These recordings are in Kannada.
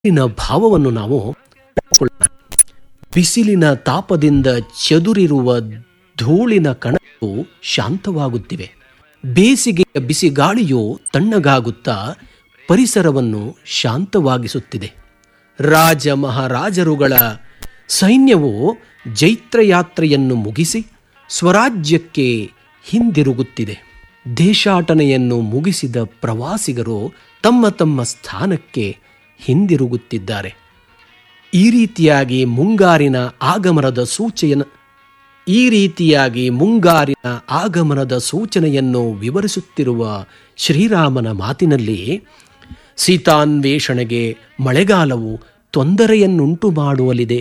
ಇಲ್ಲಿನ ಭಾವವನ್ನು ನಾವು ತಿಳ್ಕೊಳ್ಳೋಣ. ಬಿಸಿಲಿನ ತಾಪದಿಂದ ಚದುರಿರುವ ಧೂಳಿನ ಕಣಗಳು ಶಾಂತವಾಗುತ್ತಿವೆ ಬೇಸಿಗೆಯ ಬಿಸಿ ಗಾಳಿಯು ತಣ್ಣಗಾಗುತ್ತಾ ಪರಿಸರವನ್ನು ಶಾಂತವಾಗಿಸುತ್ತಿದೆ ರಾಜ ಮಹಾರಾಜರುಗಳ ಸೈನ್ಯವು ಜೈತ್ರಯಾತ್ರೆಯನ್ನು ಮುಗಿಸಿ ಸ್ವರಾಜ್ಯಕ್ಕೆ ಹಿಂದಿರುಗುತ್ತಿದೆ ದೇಶಾಟನೆಯನ್ನು ಮುಗಿಸಿದ ಪ್ರವಾಸಿಗರು ತಮ್ಮ ತಮ್ಮ ಸ್ಥಾನಕ್ಕೆ ಹಿಂದಿರುಗುತ್ತಿದ್ದಾರೆ ಈ ರೀತಿಯಾಗಿ ಮುಂಗಾರಿನ ಆಗಮನದ ಸೂಚೆಯನ ಈ ರೀತಿಯಾಗಿ ಮುಂಗಾರಿನ ಆಗಮನದ ಸೂಚನೆಯನ್ನು ವಿವರಿಸುತ್ತಿರುವ ಶ್ರೀರಾಮನ ಮಾತಿನಲ್ಲಿ ಸೀತಾನ್ವೇಷಣೆಗೆ ಮಳೆಗಾಲವು ತೊಂದರೆಯನ್ನುಂಟು ಮಾಡುವಲಿದೆ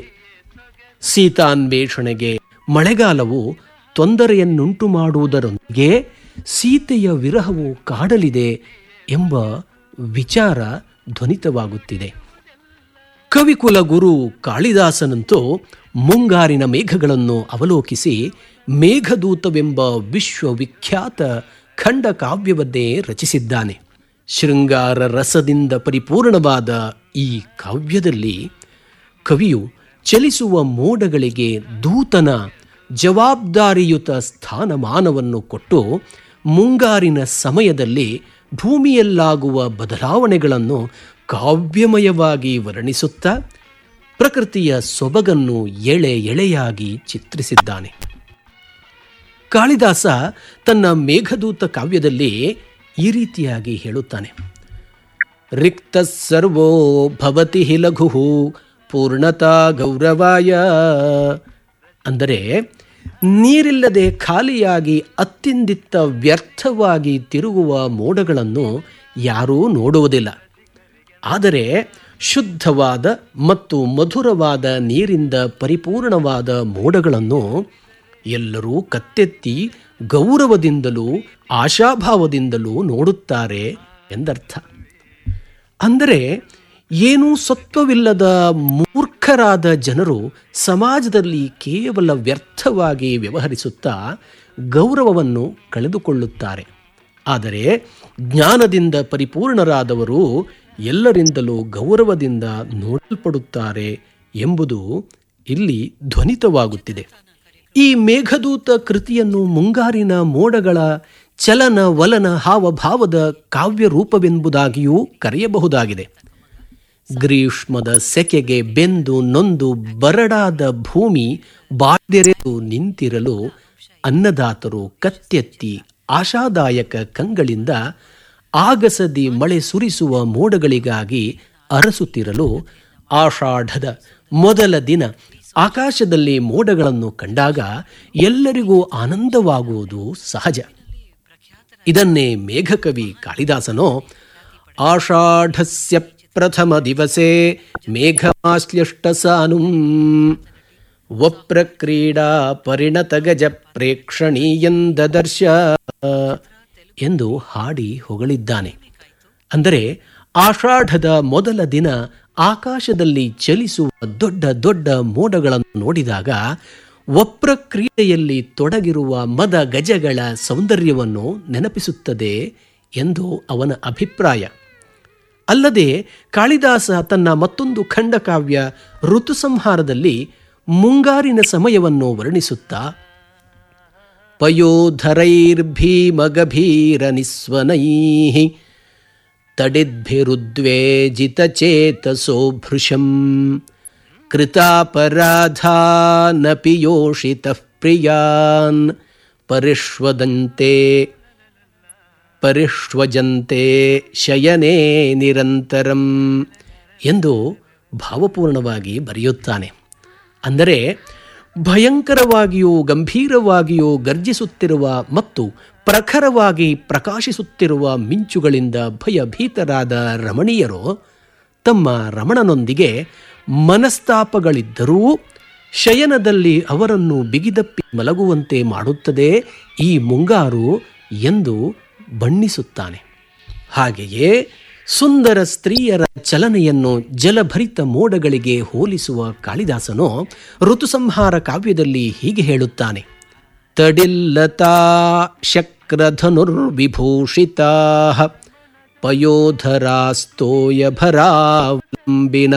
ಸೀತಾನ್ವೇಷಣೆಗೆ ಮಳೆಗಾಲವು ತೊಂದರೆಯನ್ನುಂಟು ಮಾಡುವುದರೊಂದಿಗೆ ಸೀತೆಯ ವಿರಹವು ಕಾಡಲಿದೆ ಎಂಬ ವಿಚಾರ ಧ್ವನಿತವಾಗುತ್ತಿದೆ ಕವಿಕುಲ ಗುರು ಕಾಳಿದಾಸನಂತೂ ಮುಂಗಾರಿನ ಮೇಘಗಳನ್ನು ಅವಲೋಕಿಸಿ ಮೇಘದೂತವೆಂಬ ವಿಶ್ವವಿಖ್ಯಾತ ಖಂಡ ಕಾವ್ಯವನ್ನೇ ರಚಿಸಿದ್ದಾನೆ ಶೃಂಗಾರ ರಸದಿಂದ ಪರಿಪೂರ್ಣವಾದ ಈ ಕಾವ್ಯದಲ್ಲಿ ಕವಿಯು ಚಲಿಸುವ ಮೋಡಗಳಿಗೆ ದೂತನ ಜವಾಬ್ದಾರಿಯುತ ಸ್ಥಾನಮಾನವನ್ನು ಕೊಟ್ಟು ಮುಂಗಾರಿನ ಸಮಯದಲ್ಲಿ ಭೂಮಿಯಲ್ಲಾಗುವ ಬದಲಾವಣೆಗಳನ್ನು ಕಾವ್ಯಮಯವಾಗಿ ವರ್ಣಿಸುತ್ತಾ ಪ್ರಕೃತಿಯ ಸೊಬಗನ್ನು ಎಳೆ ಎಳೆಯಾಗಿ ಚಿತ್ರಿಸಿದ್ದಾನೆ ಕಾಳಿದಾಸ ತನ್ನ ಮೇಘದೂತ ಕಾವ್ಯದಲ್ಲಿ ಈ ರೀತಿಯಾಗಿ ಹೇಳುತ್ತಾನೆ ರಿಕ್ತ ಸರ್ವೋ ಭವತಿ ಹಿ ಲಘು ಪೂರ್ಣತಾ ಗೌರವಾಯ ಅಂದರೆ ನೀರಿಲ್ಲದೆ ಖಾಲಿಯಾಗಿ ಅತ್ತಿಂದಿತ್ತ ವ್ಯರ್ಥವಾಗಿ ತಿರುಗುವ ಮೋಡಗಳನ್ನು ಯಾರೂ ನೋಡುವುದಿಲ್ಲ ಆದರೆ ಶುದ್ಧವಾದ ಮತ್ತು ಮಧುರವಾದ ನೀರಿಂದ ಪರಿಪೂರ್ಣವಾದ ಮೋಡಗಳನ್ನು ಎಲ್ಲರೂ ಕತ್ತೆತ್ತಿ ಗೌರವದಿಂದಲೂ ಆಶಾಭಾವದಿಂದಲೂ ನೋಡುತ್ತಾರೆ ಎಂದರ್ಥ ಅಂದರೆ ಏನೂ ಸತ್ವವಿಲ್ಲದ ಮೂರ್ಖರಾದ ಜನರು ಸಮಾಜದಲ್ಲಿ ಕೇವಲ ವ್ಯರ್ಥವಾಗಿ ವ್ಯವಹರಿಸುತ್ತಾ ಗೌರವವನ್ನು ಕಳೆದುಕೊಳ್ಳುತ್ತಾರೆ ಆದರೆ ಜ್ಞಾನದಿಂದ ಪರಿಪೂರ್ಣರಾದವರು ಎಲ್ಲರಿಂದಲೂ ಗೌರವದಿಂದ ನೋಡಲ್ಪಡುತ್ತಾರೆ ಎಂಬುದು ಇಲ್ಲಿ ಧ್ವನಿತವಾಗುತ್ತಿದೆ ಈ ಮೇಘದೂತ ಕೃತಿಯನ್ನು ಮುಂಗಾರಿನ ಮೋಡಗಳ ಚಲನ ವಲನ ಹಾವಭಾವದ ಕಾವ್ಯ ರೂಪವೆಂಬುದಾಗಿಯೂ ಕರೆಯಬಹುದಾಗಿದೆ ಗ್ರೀಷ್ಮದ ಸೆಕೆಗೆ ಬೆಂದು ನೊಂದು ಬರಡಾದ ಭೂಮಿ ಬಾಡೆರೆದು ನಿಂತಿರಲು ಅನ್ನದಾತರು ಕತ್ತೆತ್ತಿ ಆಶಾದಾಯಕ ಕಂಗಳಿಂದ ಆಗಸದಿ ಮಳೆ ಸುರಿಸುವ ಮೋಡಗಳಿಗಾಗಿ ಅರಸುತ್ತಿರಲು ಆಷಾಢದ ಮೊದಲ ದಿನ ಆಕಾಶದಲ್ಲಿ ಮೋಡಗಳನ್ನು ಕಂಡಾಗ ಎಲ್ಲರಿಗೂ ಆನಂದವಾಗುವುದು ಸಹಜ ಇದನ್ನೇ ಮೇಘಕವಿ ಕಾಳಿದಾಸನೋ ಆಷಾಢಸ್ಯ ಪ್ರಥಮ ದಿವಸೇ ಮೇಘಮಾಶ್ಲಿಷ್ಟಸಾನುಂ ವಪ್ರಕ್ರೀಡಾ ಪರಿಣತ ಗಜ ಪ್ರೇಕ್ಷಣೀಯಂದದರ್ಶ ಎಂದು ಹಾಡಿ ಹೊಗಳಿದ್ದಾನೆ ಅಂದರೆ ಆಷಾಢದ ಮೊದಲ ದಿನ ಆಕಾಶದಲ್ಲಿ ಚಲಿಸುವ ದೊಡ್ಡ ದೊಡ್ಡ ಮೋಡಗಳನ್ನು ನೋಡಿದಾಗ ವಪ್ರ ಕ್ರೀಡೆಯಲ್ಲಿ ತೊಡಗಿರುವ ಮದ ಗಜಗಳ ಸೌಂದರ್ಯವನ್ನು ನೆನಪಿಸುತ್ತದೆ ಎಂದು ಅವನ ಅಭಿಪ್ರಾಯ ಅಲ್ಲದೆ ಕಾಳಿದಾಸ ತನ್ನ ಮತ್ತೊಂದು ಖಂಡಕಾವ್ಯ ಋತುಸಂಹಾರದಲ್ಲಿ ಮುಂಗಾರಿನ ಸಮಯವನ್ನು ವರ್ಣಿಸುತ್ತಾ ಪಯೋಧರೈರ್ಭೀಮಗಭೀರ ನಿಸ್ವನೈ ತಡಿದ್ಭಿರುದ್ವೇಜಿತಚೇತಸೋ ಭೃಶಂ ಕೃತಾಪರಾಧಾನಪಿ ಯೋಷಿತಃ ಪ್ರಿಯಾನ್ ಪರಿಷ್ವದಂತೆ ಪರಿಷ್ವಜಂತೆ ಶಯನೇ ನಿರಂತರಂ ಎಂದು ಭಾವಪೂರ್ಣವಾಗಿ ಬರೆಯುತ್ತಾನೆ ಅಂದರೆ ಭಯಂಕರವಾಗಿಯೂ ಗಂಭೀರವಾಗಿಯೂ ಗರ್ಜಿಸುತ್ತಿರುವ ಮತ್ತು ಪ್ರಖರವಾಗಿ ಪ್ರಕಾಶಿಸುತ್ತಿರುವ ಮಿಂಚುಗಳಿಂದ ಭಯಭೀತರಾದ ರಮಣೀಯರು ತಮ್ಮ ರಮಣನೊಂದಿಗೆ ಮನಸ್ತಾಪಗಳಿದ್ದರೂ ಶಯನದಲ್ಲಿ ಅವರನ್ನು ಬಿಗಿದಪ್ಪಿ ಮಲಗುವಂತೆ ಮಾಡುತ್ತದೆ ಈ ಮುಂಗಾರು ಎಂದು ಬಣ್ಣಿಸುತ್ತಾನೆ ಹಾಗೆಯೇ ಸುಂದರ ಸ್ತ್ರೀಯರ ಚಲನೆಯನ್ನು ಜಲಭರಿತ ಮೋಡಗಳಿಗೆ ಹೋಲಿಸುವ ಕಾಳಿದಾಸನು ಋತುಸಂಹಾರ ಕಾವ್ಯದಲ್ಲಿ ಹೀಗೆ ಹೇಳುತ್ತಾನೆ ತಡಿಲ್ಲತಾ ಶಕ್ರಧನುರ್ವಿಭೂಷಿತಾ ಪಯೋಧರಾಸ್ತೋಯಭರಾವಲಂಬಿನ